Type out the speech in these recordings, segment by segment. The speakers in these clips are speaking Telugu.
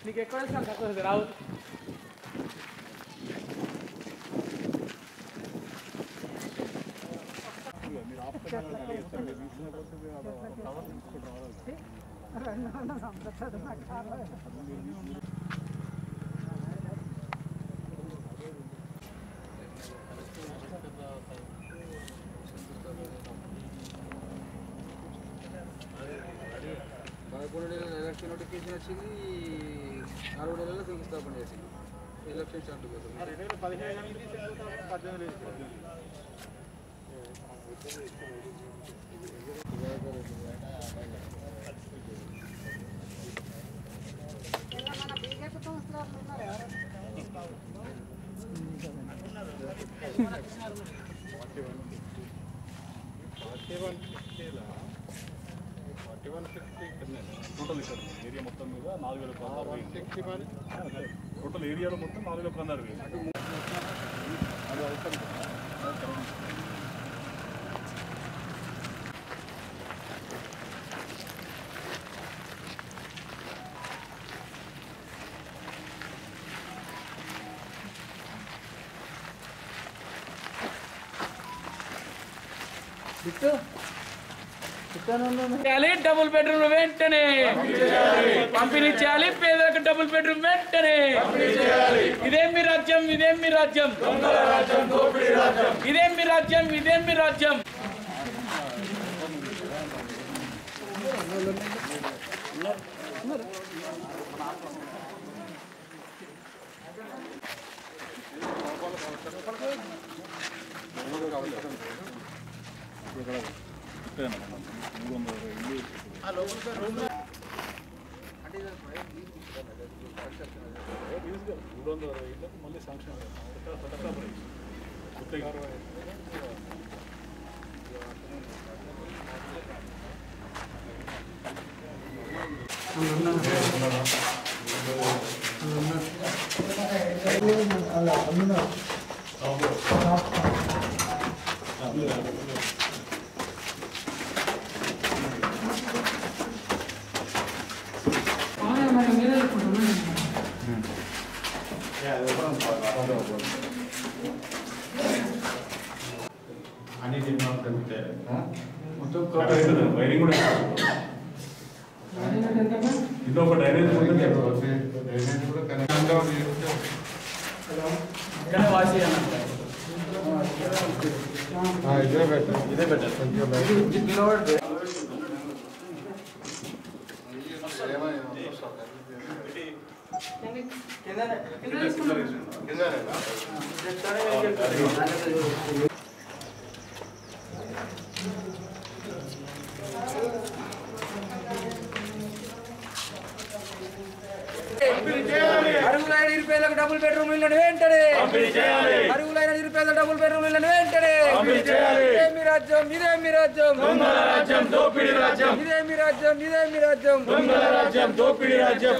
నీకు ఎక్కడ వచ్చినా తక్కువ రావు పదకొండు నెలల ఎలక్షన్ నోటిఫికేషన్ వచ్చింది అరవై నెలల్లో శంకుస్థాపన చేసింది ఎలక్షన్ స్టార్ట్ కోసం టోటల్ ఇక్కడ ఏరియా మొత్తం మీద నాలుగు వేల పదహారు టోటల్ ఏరియాలో మొత్తం నాలుగు వేల పదహారు వేలు అది అవసరం చేయాలి డబుల్ బెడ్రూమ్ వెంటనే పంపిణీ చేయాలి పేదలకు డబుల్ బెడ్రూమ్ వెంటనే ఇదేం మీ రాజ్యం ఇదేం మీ రాజ్యం ఇదేం మీ రాజ్యం ఇదేం మీ రాజ్యం మూడు వందల ఇరవై ఇల్లు మూడు వందల అరవై ఇళ్ళకు మళ్ళీ శాంక్షన్ అయ్యాయి. ఎక్కడ ఫోటోగ్రాఫర్ అయ్యి. కొత్తగా వైరింగ్ కూడా ఇది ఒక డ్రైనేజ్ ఇక్కడ వాసి అన్న అరుగులైన నిరుపేదలకు డబుల్ బెడ్రూమ్ ఇళ్ళని వెంటనే అరుగులైన నిరుపేద డబుల్ బెడ్రూమ్ ఇళ్ళని వెంటనే ఇదే మీ రాజ్యం ఇదే మీ రాజ్యం రాజ్యం దోపిడి రాజ్యం ఇదే మీ రాజ్యం ఇదే మీ రాజ్యం దొంగల రాజ్యం దోపిడి రాజ్యం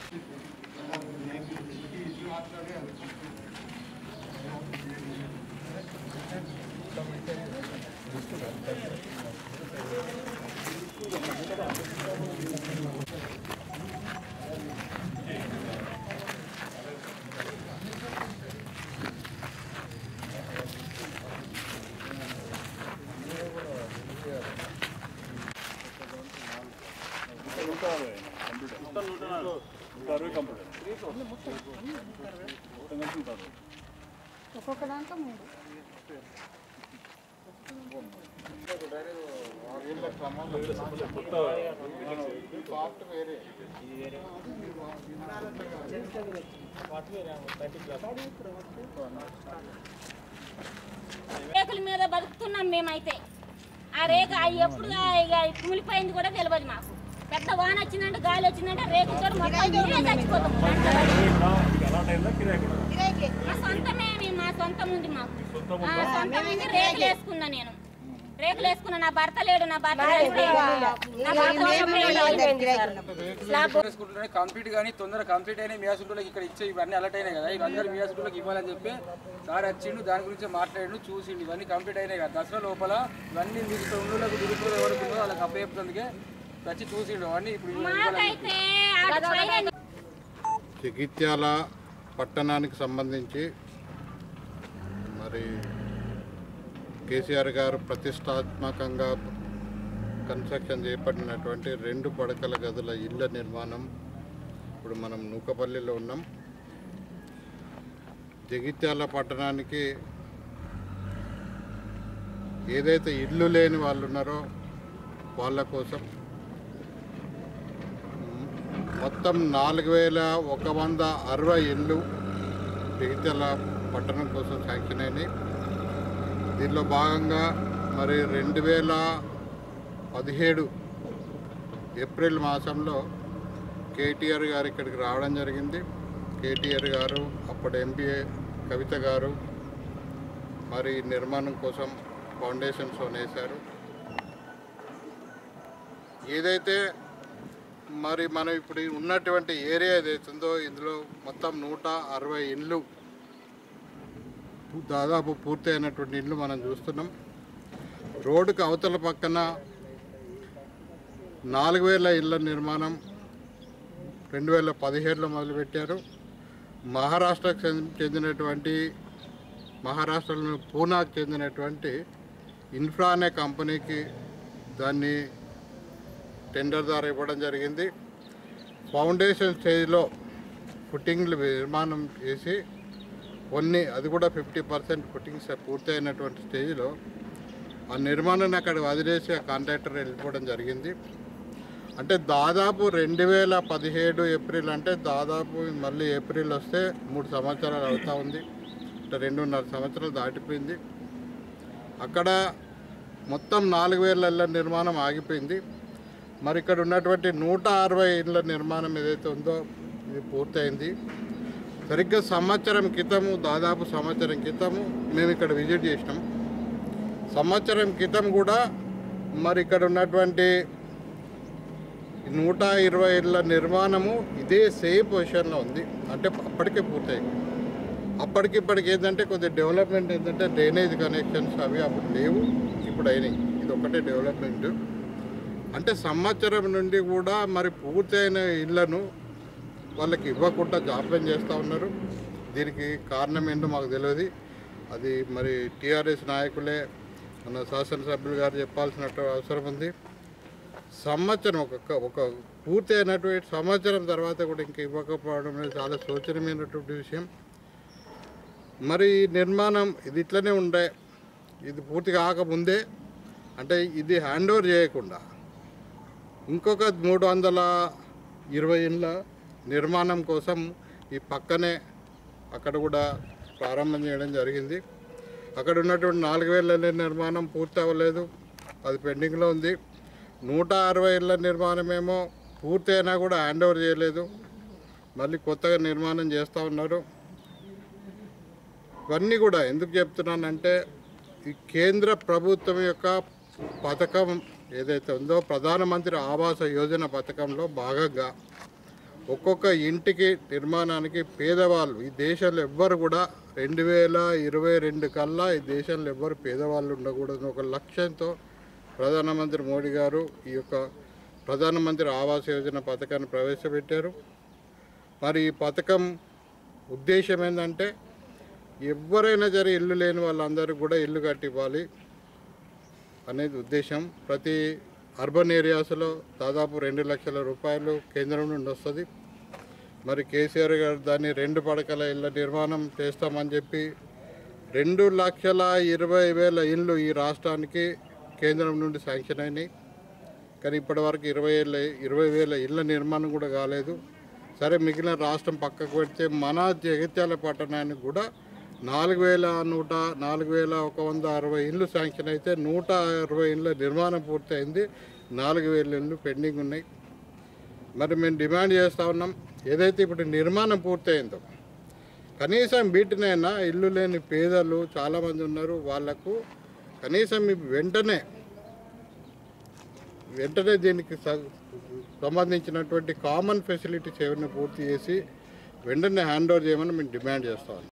నూట అరవై కంప్యూటర్ మొత్తం నూట నూట అరవై కంప్యూటర్ మొత్తం కలిసి నూట అరవై ఒక్కొక్క దాంట్లో మూడు కొత్త రేకుల మీద బతుకుతున్నాం మేమైతే ఆ రేక అవి ఎప్పుడు ఇక కుమిలిపోయింది కూడా తెలియదు మాకు పెద్ద వాన వచ్చిందంటే గాలి వచ్చిందంటే రేకులతో మొత్తం నీళ్ళే చచ్చిపోతాం ఇది అలాట్ అయిందా కిరాయి కూడా మా సొంతమే మేము- మా సొంతం ఉంది మాకు ఆ సొంతం ఉంది రేకులు వేసుకున్నా నేను రేకులు వేసుకున్నా నా భర్త లేడు నా భర్త లేడు. నా భర్త స్లాబ్ చేసుకుంటున్నాయి కంప్లీట్ కానీ తొందర కంప్లీట్ అయినాయి మియాసులకి ఇక్కడ ఇచ్చే ఇవన్నీ అలర్ట్ అయినాయి కదా ఇవందరూ మియాసులకి ఇవ్వాలని చెప్పి సార్ వచ్చిండు దాని గురించి మాట్లాడిండు చూసిండు ఇవన్నీ కంప్లీట్ అయినాయి కదా దసరా లోపల ఇవన్నీ మీకు తొందరలకు దిగుతుంది ఎవరికి ఉందో వాళ్ళకి అప్పచెప్తుందికే వచ్చి చూసిండు అవన్నీ ఇప్పుడు ఇవ్వాలని మాకైతే ఆడ పైన జగిత్యాల పట్టణానికి సంబంధించి మరి కేసీఆర్ గారు ప్రతిష్టాత్మకంగా కన్స్ట్రక్షన్ చేపట్టినటువంటి రెండు పడకల గదుల ఇళ్ళ నిర్మాణం ఇప్పుడు మనం నూకపల్లిలో ఉన్నాం జగిత్యాల పట్టణానికి ఏదైతే ఇల్లు లేని వాళ్ళు ఉన్నారో వాళ్ళ కోసం మొత్తం నాలుగు వేల ఒక వంద అరవై ఇళ్ళు జగిత్యాల పట్టణం కోసం శాంక్షన్ అయినాయి దీనిలో భాగంగా మరి రెండు వేల పదిహేడు ఏప్రిల్ మాసంలో కేటీఆర్ గారు ఇక్కడికి రావడం జరిగింది కేటీఆర్ గారు అప్పటి ఎంపీఏ కవిత గారు మరి నిర్మాణం కోసం ఫౌండేషన్ స్టోన్ వేశారు ఏదైతే మరి మనం ఇప్పుడు ఉన్నటువంటి ఏరియా ఏదైతుందో ఇందులో మొత్తం నూట అరవై ఇండ్లు దాదాపు పూర్తయినటువంటి ఇండ్లు మనం చూస్తున్నాం రోడ్డుకు అవతల పక్కన నాలుగు వేల ఇళ్ళ నిర్మాణం రెండు వేల పదిహేడులో మొదలుపెట్టారు మహారాష్ట్రకు చెంది- చెందినటువంటి మహారాష్ట్రలోని పూనాకు చెందినటువంటి ఇన్ఫ్రా అనే కంపెనీకి దాన్ని టెండర్ ద్వారా ఇవ్వడం జరిగింది ఫౌండేషన్ స్టేజ్లో ఫుట్టింగ్లు నిర్మాణం చేసి కొన్ని అది కూడా ఫిఫ్టీ పర్సెంట్ ఫుట్టింగ్స్ పూర్తయినటువంటి స్టేజ్లో ఆ నిర్మాణాన్ని అక్కడ వదిలేసి ఆ కాంట్రాక్టర్ వెళ్ళిపోవడం జరిగింది అంటే దాదాపు రెండు వేల పదిహేడు ఏప్రిల్ అంటే దాదాపు మళ్ళీ ఏప్రిల్ వస్తే మూడు సంవత్సరాలు అవుతా ఉంది అంటే రెండున్నర సంవత్సరాలు దాటిపోయింది అక్కడ మొత్తం నాలుగు వేల ఇళ్ళ నిర్మాణం ఆగిపోయింది మరి ఇక్కడ ఉన్నటువంటి నూట అరవై ఇళ్ళ నిర్మాణం ఏదైతే ఉందో ఇది పూర్తయింది సరిగ్గా సంవత్సరం క్రితము దాదాపు సంవత్సరం క్రితము మేము ఇక్కడ విజిట్ చేసినాం సంవత్సరం క్రితం కూడా మరి ఇక్కడ ఉన్నటువంటి నూట ఇరవై ఇళ్ళ నిర్మాణము ఇదే సేమ్ పొజిషన్లో ఉంది అంటే అప్పటికే పూర్తయింది అప్పటికి ఇప్పటికి ఏంటంటే కొద్ది డెవలప్మెంట్ ఏంటంటే డ్రైనేజ్ కనెక్షన్స్ అవి అప్పుడు లేవు ఇప్పుడు అయినాయి ఇది ఒకటే డెవలప్మెంట్ అంటే సంవత్సరం నుండి కూడా మరి పూర్తయిన ఇళ్లను వాళ్ళకి ఇవ్వకుండా జాప్యం చేస్తూ ఉన్నారు దీనికి కారణం ఏంటో మాకు తెలియదు అది మరి టీఆర్ఎస్ నాయకులే మన శాసనసభ్యులు గారు చెప్పాల్సిన అవసరం ఉంది సంవత్సరం ఒక ఒక పూర్తి అయినటువంటి సంవత్సరం తర్వాత కూడా ఇంకా ఇవ్వకపోవడం అనేది చాలా శోచనీయమైనటువంటి విషయం మరి ఈ నిర్మాణం ఇది ఇట్లనే ఉండే ఇది పూర్తి కాకముందే అంటే ఇది హ్యాండ్ ఓవర్ చేయకుండా ఇంకొక మూడు వందల ఇరవై ఇండ్ల నిర్మాణం కోసం ఈ పక్కనే అక్కడ కూడా ప్రారంభం చేయడం జరిగింది అక్కడ ఉన్నటువంటి నాలుగు వేల ఇళ్ళ నిర్మాణం పూర్తి అవ్వలేదు అది పెండింగ్లో ఉంది నూట అరవై ఇళ్ళ నిర్మాణం ఏమో పూర్తి అయినా కూడా హ్యాండ్ ఓవర్ చేయలేదు మళ్ళీ కొత్తగా నిర్మాణం చేస్తూ ఉన్నారు ఇవన్నీ కూడా ఎందుకు చెప్తున్నానంటే ఈ కేంద్ర ప్రభుత్వం యొక్క పథకం ఏదైతే ఉందో ప్రధానమంత్రి ఆవాస యోజన పథకంలో భాగంగా ఒక్కొక్క ఇంటికి నిర్మాణానికి పేదవాళ్ళు ఈ దేశంలో ఎవ్వరు కూడా రెండు వేల ఇరవై రెండు కల్లా ఈ దేశంలో ఎవ్వరు పేదవాళ్ళు ఉండకూడదు ఒక లక్ష్యంతో ప్రధానమంత్రి మోడీ గారు ఈ యొక్క ప్రధానమంత్రి ఆవాస యోజన పథకాన్ని ప్రవేశపెట్టారు మరి ఈ పథకం ఉద్దేశం ఏంటంటే ఎవరైనా సరే ఇల్లు లేని వాళ్ళందరూ కూడా ఇల్లు కట్టివ్వాలి అనేది ఉద్దేశం ప్రతి అర్బన్ ఏరియాస్లో దాదాపు రెండు లక్షల రూపాయలు కేంద్రం నుండి వస్తుంది మరి కేసీఆర్ గారు దాన్ని రెండు పడకల ఇళ్ళ నిర్మాణం చేస్తామని చెప్పి రెండు లక్షల ఇరవై వేల ఇళ్ళు ఈ రాష్ట్రానికి కేంద్రం నుండి శాంక్షన్ అయినాయి కానీ ఇప్పటివరకు ఇరవై ఏళ్ళ ఇరవై వేల ఇళ్ళ నిర్మాణం కూడా కాలేదు సరే మిగిలిన రాష్ట్రం పక్కకు పెడితే మన జగిత్యాల పట్టణానికి కూడా నాలుగు వేల నూట నాలుగు వేల ఒక వంద అరవై ఇళ్ళు శాంక్షన్ అయితే నూట అరవై ఇళ్ళ నిర్మాణం పూర్తయింది నాలుగు వేల ఇళ్ళు పెండింగ్ ఉన్నాయి మరి మేము డిమాండ్ చేస్తూ ఉన్నాం ఏదైతే ఇప్పుడు నిర్మాణం పూర్తయిందో కనీసం వీటినైనా ఇల్లు లేని పేదలు చాలామంది ఉన్నారు వాళ్లకు కనీసం మీ వెంటనే వెంటనే దీనికి స- సంబంధించినటువంటి కామన్ ఫెసిలిటీస్ ఏమైనా పూర్తి చేసి వెంటనే హ్యాండ్ ఓవర్ చేయమని మేము డిమాండ్ చేస్తాం